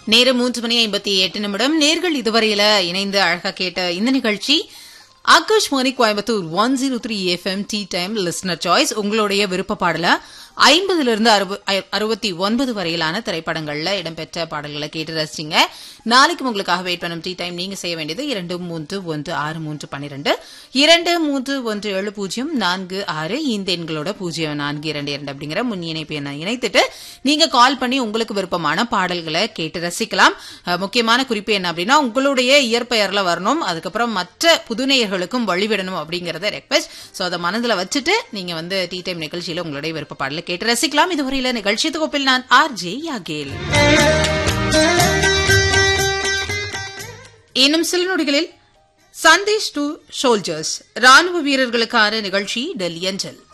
நேரம் மூன்று மணி ஐம்பத்தி எட்டு நிமிடம் நேர்கள் இதுவரையில இணைந்து அழகா கேட்ட இந்த நிகழ்ச்சி Akashvani Coimbatore one zero three FM tea time listener choice உங்களுடைய விருப்ப பாடல ஐம்பதுல இருந்து அறுபத்தி ஒன்பது வரையிலான திரைப்படங்கள்ல இடம்பெற்ற பாடல்களை கேட்டு ரசிச்சிங்க நாளைக்கு உங்களுக்காக வெயிட் பண்ணும் டி டைம் நீங்க செய்ய வேண்டியது இரண்டு மூன்று ஒன்று ஆறு மூன்று பன்னிரண்டு இரண்டு மூன்று ஒன்று ஏழு பூஜ்ஜியம் நான்கு ஆறு இந்த எண்களோட பூஜ்ஜியம் நான்கு இரண்டு இரண்டு அப்படிங்கிற முன் இணைப்பு எண்ணை இணைத்துட்டு நீங்க கால் பண்ணி உங்களுக்கு விருப்பமான பாடல்களை கேட்டு ரசிக்கலாம் அஹ், முக்கியமான குறிப்பு என்ன அப்படின்னா உங்களுடைய இயற்பெயர்ல வரணும் அதுக்கப்புறம் மற்ற புதுநேயர்களுக்கும் வழிவிடணும் அப்படிங்கறத ரெக்வெஸ்ட் சோ அதை மனதுல வச்சுட்டு நீங்க வந்து டி டைம் நிகழ்ச்சியில உங்களுடைய விருப்ப பாடலை கேட்டு ரசிக்கலாம் இதுவரையில நிகழ்ச்சி தொகுப்பில் நான் ஆர் ஜே யாகேல் இன்னும் சில நொடிகளில் சந்தேஷ் டு ஷோல்ஜர்ஸ் ராணுவ வீரர்களுக்கான நிகழ்ச்சி டெல்லி அஞ்சல்